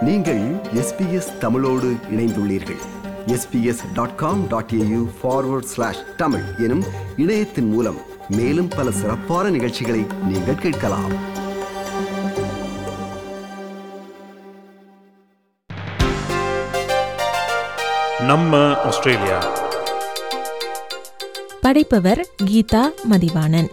நீங்கள் எஸ்பிஎஸ் தமிழோடு இணைந்துள்ளீர்கள் SBS dot com dot AU forward slash Tamil எனும் இணையத்தின் மூலம் மேலும் பல சிறப்பான நிகழ்ச்சிகளை நீங்கள் கேட்கலாம் நம்ம ஆஸ்திரேலியா படைப்பவர் கீதா மதிவாணன்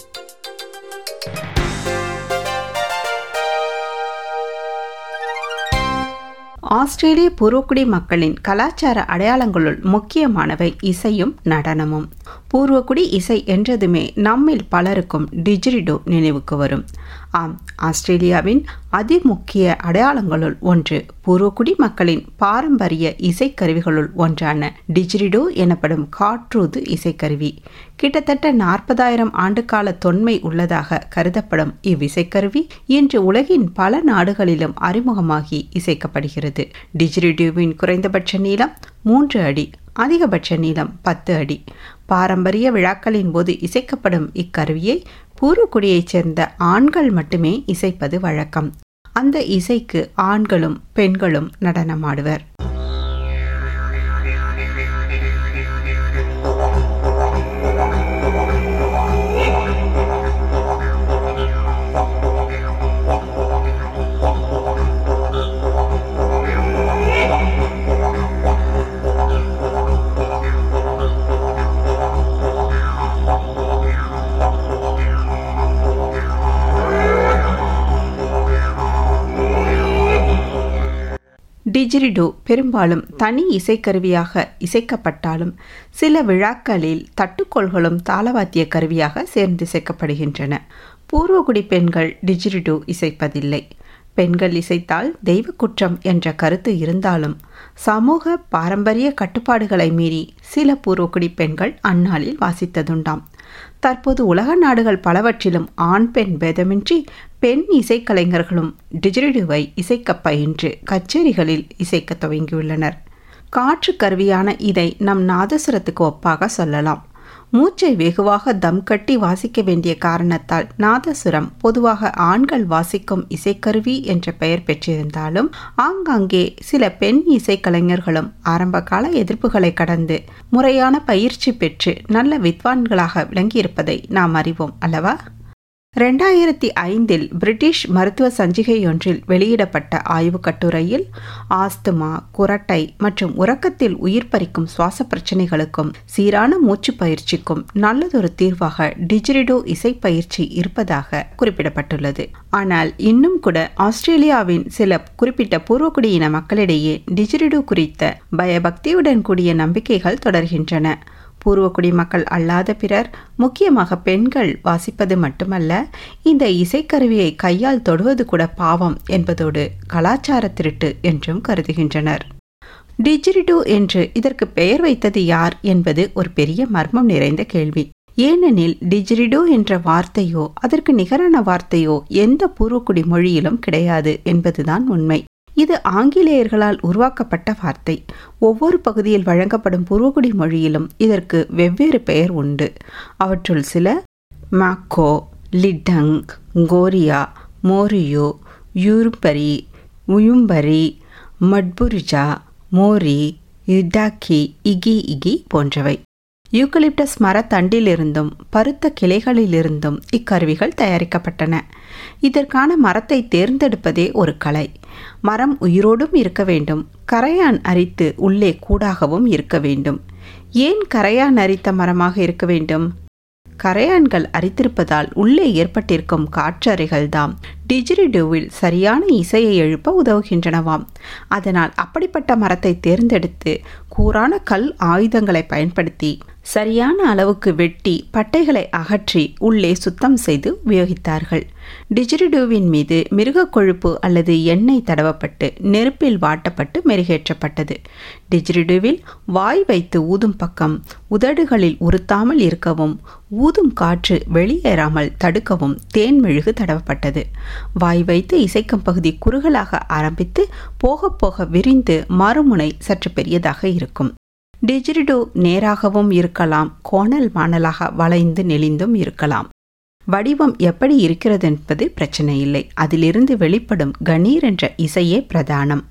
ஆஸ்திரேலிய பூர்வக்குடி மக்களின் கலாச்சார அடையாளங்களுள் முக்கியமானவை இசையும் நடனமும் பூர்வக்குடி இசை என்றதுமே நம்மில் பலருக்கும் டிஜிரிடோ நினைவுக்கு வரும் ஆம் ஆஸ்திரேலியாவின் அதிமுக்கிய அடையாளங்களுள் ஒன்று பூர்வக்குடி மக்களின் பாரம்பரிய இசைக்கருவிகளுள் ஒன்றான டிஜிரிடோ எனப்படும் காற்றூது இசைக்கருவி கிட்டத்தட்ட நாற்பதாயிரம் ஆண்டுகால தொன்மை உள்ளதாக கருதப்படும் இவ்விசைக்கருவி இன்று உலகின் பல நாடுகளிலும் அறிமுகமாகி இசைக்கப்படுகிறது டிஜிரிடியோவின் குறைந்தபட்ச நீளம் மூன்று அடி அதிகபட்ச நீளம் பத்து அடி பாரம்பரிய விழாக்களின் போது இசைக்கப்படும் இக்கருவியை பூர்வக்குடியைச் சேர்ந்த ஆண்கள் மட்டுமே இசைப்பது வழக்கம் அந்த இசைக்கு ஆண்களும் பெண்களும் நடனமாடுவர் டிஜிரிடோ பெரும்பாலும் தனி இசைக்கருவியாக இசைக்கப்பட்டாலும் சில விழாக்களில் தட்டுக்கோள்களும் தாளவாத்திய கருவியாக சேர்ந்து இசைக்கப்படுகின்றன பூர்வகுடி பெண்கள் டிஜிரிடோ இசைப்பதில்லை பெண்கள் இசைத்தால் தெய்வ குற்றம் என்ற கருத்து இருந்தாலும் சமூக பாரம்பரிய கட்டுப்பாடுகளை மீறி சில பூர்வக்குடி பெண்கள் அந்நாளில் வாசித்ததுண்டாம் தற்போது உலக நாடுகள் பலவற்றிலும் ஆண் பெண் பேதமின்றி பெண் இசைக்கலைஞர்களும் டிஜிரிடுவை இசைக்கப் பயின்று கச்சேரிகளில் இசைக்கத் துவங்கியுள்ளனர் காற்று கருவியான இதை நம் நாதசுரத்துக்கு ஒப்பாக சொல்லலாம் மூச்சை வெகுவாக தம் கட்டி வாசிக்க வேண்டிய காரணத்தால் நாதசுரம் பொதுவாக ஆண்கள் வாசிக்கும் இசைக்கருவி என்ற பெயர் பெற்றிருந்தாலும் ஆங்காங்கே சில பெண் இசைக்கலைஞர்களும் ஆரம்பகால எதிர்ப்புகளை கடந்து முறையான பயிற்சி பெற்று நல்ல வித்வான்களாக விளங்கியிருப்பதை நாம் அறிவோம் அல்லவா ரெண்டாயிரத்தி ஐந்தில் பிரிட்டிஷ் மருத்துவ சஞ்சிகையொன்றில் வெளியிடப்பட்ட ஆய்வுக் கட்டுரையில் ஆஸ்துமா குரட்டை மற்றும் உறக்கத்தில் உயிர் பறிக்கும் சுவாச பிரச்சனைகளுக்கும் சீரான மூச்சு பயிற்சிக்கும் நல்லதொரு தீர்வாக டிஜிரிடோ இசை பயிற்சி இருப்பதாக குறிப்பிடப்பட்டுள்ளது ஆனால் இன்னும் கூட ஆஸ்திரேலியாவின் சில குறிப்பிட்ட பூர்வக்குடியின மக்களிடையே டிஜிரிடோ குறித்த பயபக்தியுடன் கூடிய நம்பிக்கைகள் தொடர்கின்றன பூர்வக்குடி மக்கள் அல்லாத பிறர் முக்கியமாக பெண்கள் வாசிப்பது மட்டுமல்ல இந்த இசைக்கருவியை கையால் தொடுவது கூட பாவம் என்பதோடு கலாச்சார திருட்டு என்றும் கருதுகின்றனர் டிஜிரிடோ என்று இதற்கு பெயர் வைத்தது யார் என்பது ஒரு பெரிய மர்மம் நிறைந்த கேள்வி ஏனெனில் டிஜிரிடோ என்ற வார்த்தையோ அதற்கு நிகரான வார்த்தையோ எந்த பூர்வக்குடி மொழியிலும் கிடையாது என்பதுதான் உண்மை இது ஆங்கிலேயர்களால் உருவாக்கப்பட்ட வார்த்தை ஒவ்வொரு பகுதியில் வழங்கப்படும் பூர்வகுடி மொழியிலும் இதற்கு வெவ்வேறு பெயர் உண்டு அவற்றுள் சில மாக்கோ லிட்டங் கோரியா மோரியோ யூருபரி உயும்பரி மட்புரிஜா மோரி இடாக்கி இகி இகி போன்றவை யூக்கலிப்டஸ் மரத்தண்டிலிருந்தும் பருத்த கிளைகளிலிருந்தும் இக்கருவிகள் தயாரிக்கப்பட்டன இதற்கான மரத்தை தேர்ந்தெடுப்பதே ஒரு கலை மரம் உயிரோடும் இருக்க வேண்டும் கரையான் அரித்து உள்ளே கூடாகவும் இருக்க வேண்டும் ஏன் கரையான் அரித்த மரமாக இருக்க வேண்டும் கரையான்கள் அரித்திருப்பதால் உள்ளே ஏற்பட்டிருக்கும் காற்றறைகள்தாம் டிஜிரிடோவில் சரியான இசையை எழுப்ப உதவுகின்றனவாம் அதனால் அப்படிப்பட்ட மரத்தை தேர்ந்தெடுத்து கூரான கல் ஆயுதங்களை பயன்படுத்தி சரியான அளவுக்கு வெட்டி பட்டைகளை அகற்றி உள்ளே சுத்தம் செய்து உபயோகித்தார்கள் டிஜிரிடோவின் மீது மிருக கொழுப்பு அல்லது எண்ணெய் தடவப்பட்டு நெருப்பில் வாட்டப்பட்டு மெருகேற்றப்பட்டது டிஜிரிடோவில் வாய் வைத்து ஊதும் பக்கம் உதடுகளில் உறுத்தாமல் இருக்கவும் ஊதும் காற்று வெளியேறாமல் தடுக்கவும் தேன் மெழுகு தடவப்பட்டது வாய் வைத்து இசைக்கும் பகுதி குறுகலாக ஆரம்பித்து போக போக விரிந்து மறுமுனை சற்று பெரியதாக இருக்கும் டிஜிரிடோ நேராகவும் இருக்கலாம் கோணல் மாணலாக வளைந்து நெளிந்தும் இருக்கலாம் வடிவம் எப்படி இருக்கிறது என்பது பிரச்சனை இல்லை அதிலிருந்து வெளிப்படும் கணீர் என்ற இசையே பிரதானம்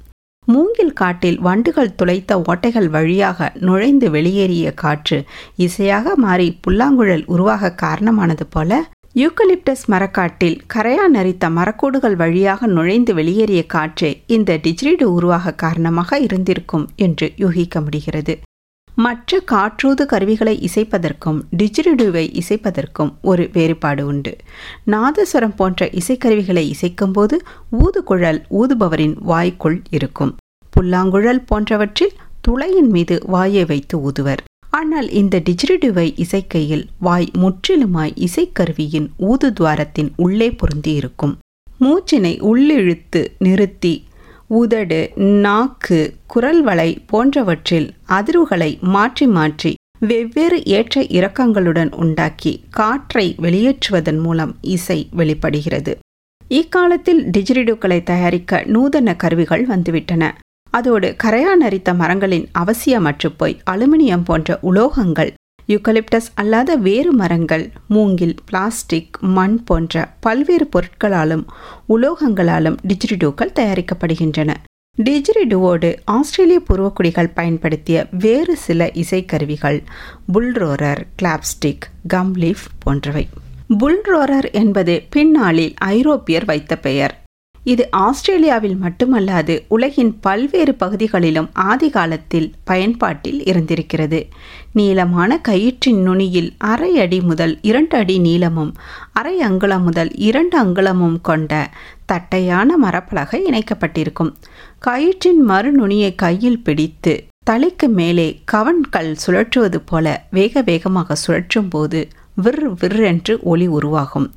மூங்கில் காட்டில் வண்டுகள் துளைத்த ஓட்டைகள் வழியாக நுழைந்து வெளியேறிய காற்று இசையாக மாறி புல்லாங்குழல் உருவாக காரணமானது போல யூக்கலிப்டஸ் மரக்காட்டில் கரையா நரித்த மரக்கூடுகள் வழியாக நுழைந்து வெளியேறிய காற்றே இந்த டிஜ்ரிடு உருவாக காரணமாக இருந்திருக்கும் என்று யூகிக்க முடிகிறது மற்ற காற்றூது கருவிகளை இசைப்பதற்கும் டிஜிரிடுவை இசைப்பதற்கும் ஒரு வேறுபாடு உண்டு நாதஸ்வரம் போன்ற இசைக்கருவிகளை இசைக்கும்போது ஊதுகுழல் ஊதுபவரின் வாய்க்குள் இருக்கும் புல்லாங்குழல் போன்றவற்றில் துளையின் மீது வாயை வைத்து ஊதுவர் ஆனால் இந்த டிஜிரிடுவை இசைக்கையில் வாய் முற்றிலுமாய் இசைக்கருவியின் ஊது துவாரத்தின் உள்ளே பொருந்தி இருக்கும் மூச்சினை உள்ளிழுத்து நிறுத்தி உதடு நாக்கு குரல் வளை போன்றவற்றில் அதிர்வுகளை மாற்றி மாற்றி வெவ்வேறு ஏற்ற இறக்கங்களுடன் உண்டாக்கி காற்றை வெளியேற்றுவதன் மூலம் இசை வெளிப்படுகிறது இக்காலத்தில் டிஜிரிடுக்களை தயாரிக்க நூதன கருவிகள் வந்துவிட்டன அதோடு கரையான் அரித்த மரங்களின் அவசியமற்று போய் அலுமினியம் போன்ற உலோகங்கள் யூக்கலிப்டஸ் அல்லாத வேறு மரங்கள் மூங்கில் பிளாஸ்டிக் மண் போன்ற பல்வேறு பொருட்களாலும் உலோகங்களாலும் டிஜிரிடோக்கள் தயாரிக்கப்படுகின்றன டிஜிரிடுவோடு ஆஸ்திரேலிய பூர்வக்குடிகள் பயன்படுத்திய வேறு சில இசைக்கருவிகள் புல்ரோரர் கிளாப்ஸ்டிக் கம்லீஃப் போன்றவை புல்ரோரர் என்பது பின்னாளில் ஐரோப்பியர் வைத்த பெயர் இது ஆஸ்திரேலியாவில் மட்டுமல்லாது உலகின் பல்வேறு பகுதிகளிலும் ஆதி காலத்தில் பயன்பாட்டில் இருந்திருக்கிறது நீளமான கயிற்றின் நுனியில் அரை அடி முதல் இரண்டு அடி நீளமும் அரை அங்குலம் முதல் இரண்டு அங்குலமும் கொண்ட தட்டையான மரப்பலகை இணைக்கப்பட்டிருக்கும் கயிற்றின் மறுநுனியை கையில் பிடித்து தலைக்கு மேலே கவன்கள் சுழற்றுவது போல வேக வேகமாக சுழற்றும் போது விர் விர் என்று ஒலி உருவாகும்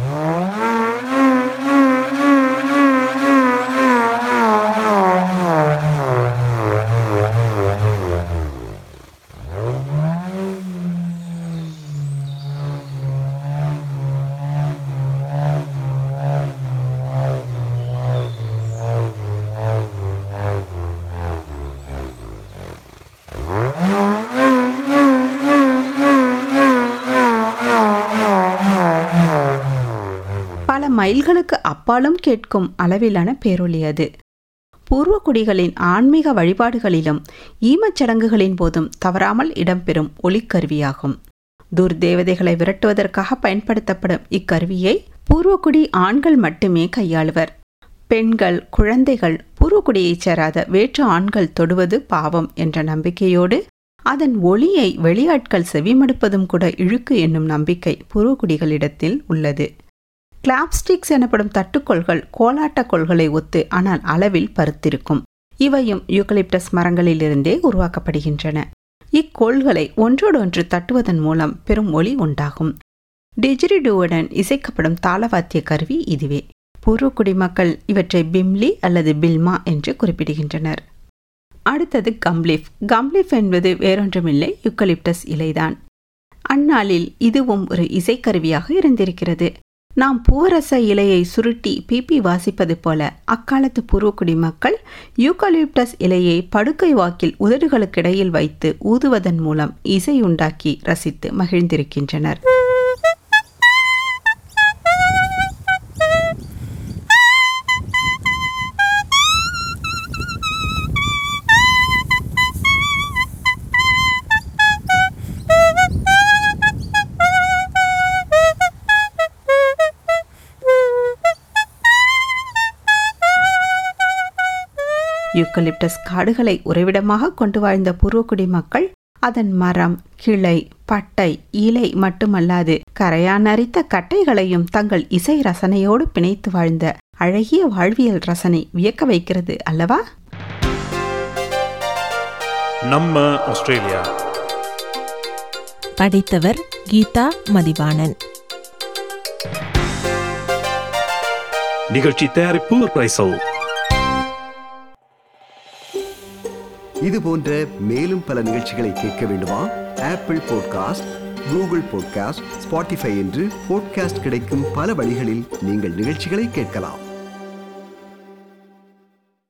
பல மைல்களுக்கு அப்பாலும் கேட்கும் அளவிலான பேரொலி அது பூர்வக்குடிகளின் ஆன்மீக வழிபாடுகளிலும் ஈமச்சடங்குகளின் போதும் தவறாமல் இடம்பெறும் ஒலிக்கருவியாகும் துர்தேவதைகளை விரட்டுவதற்காக பயன்படுத்தப்படும் இக்கருவியை பூர்வக்குடி ஆண்கள் மட்டுமே கையாளுவர் பெண்கள் குழந்தைகள் பூர்வக்குடியைச் சேராத வேற்று ஆண்கள் தொடுவது பாவம் என்ற நம்பிக்கையோடு அதன் ஒளியை வெளியாட்கள் செவிமடுப்பதும் கூட இழுக்கு என்னும் நம்பிக்கை பூர்வக்குடிகளிடத்தில் உள்ளது கிளாப்ஸ்டிக்ஸ் எனப்படும் தட்டுக்கோள்கள் கோலாட்ட கோள்களை ஒத்து ஆனால் அளவில் பருத்திருக்கும் இவையும் யூக்கலிப்டஸ் மரங்களிலிருந்தே உருவாக்கப்படுகின்றன இக்கோள்களை ஒன்றோடொன்று தட்டுவதன் மூலம் பெரும் ஒளி உண்டாகும் டிஜிரிடுவுடன் இசைக்கப்படும் தாளவாத்திய கருவி இதுவே பூர்வக்குடி மக்கள் இவற்றை பிம்லி அல்லது பில்மா என்று குறிப்பிடுகின்றனர் அடுத்தது கம்லிஃப் கம்லிஃப் என்பது வேறொன்றுமில்லை யுக்கலிப்டஸ் இலைதான் அந்நாளில் இதுவும் ஒரு இசைக்கருவியாக இருந்திருக்கிறது நாம் பூவரச இலையை சுருட்டி பிபி வாசிப்பது போல அக்காலத்து பூர்வக்குடி மக்கள் யூக்கலிப்டஸ் இலையை படுக்கை வாக்கில் உதடுகளுக்கிடையில் வைத்து ஊதுவதன் மூலம் இசையுண்டாக்கி ரசித்து மகிழ்ந்திருக்கின்றனர் யூக்கலிப்டஸ் காடுகளை உறைவிடமாக கொண்டு வாழ்ந்த பூர்வக்குடி மக்கள் அதன் மரம் கிளை பட்டை இலை மட்டுமல்லாது கரையான் அரித்த கட்டைகளையும் தங்கள் இசை ரசனையோடு பிணைத்து வாழ்ந்த அழகிய வாழ்வியல் ரசனை வியக்க வைக்கிறது அல்லவா நம்ம ஆஸ்திரேலியா படித்தவர் கீதா மதிவாணன் நிகழ்ச்சி தயாரிப்பு பிரைசல் இது போன்ற மேலும் பல நிகழ்ச்சிகளை கேட்க வேண்டுமா Apple podcast Google podcast Spotify என்று பாட்காஸ்ட் கிடைக்கும் பல வழிகளில் நீங்கள் நிகழ்ச்சிகளை கேட்கலாம்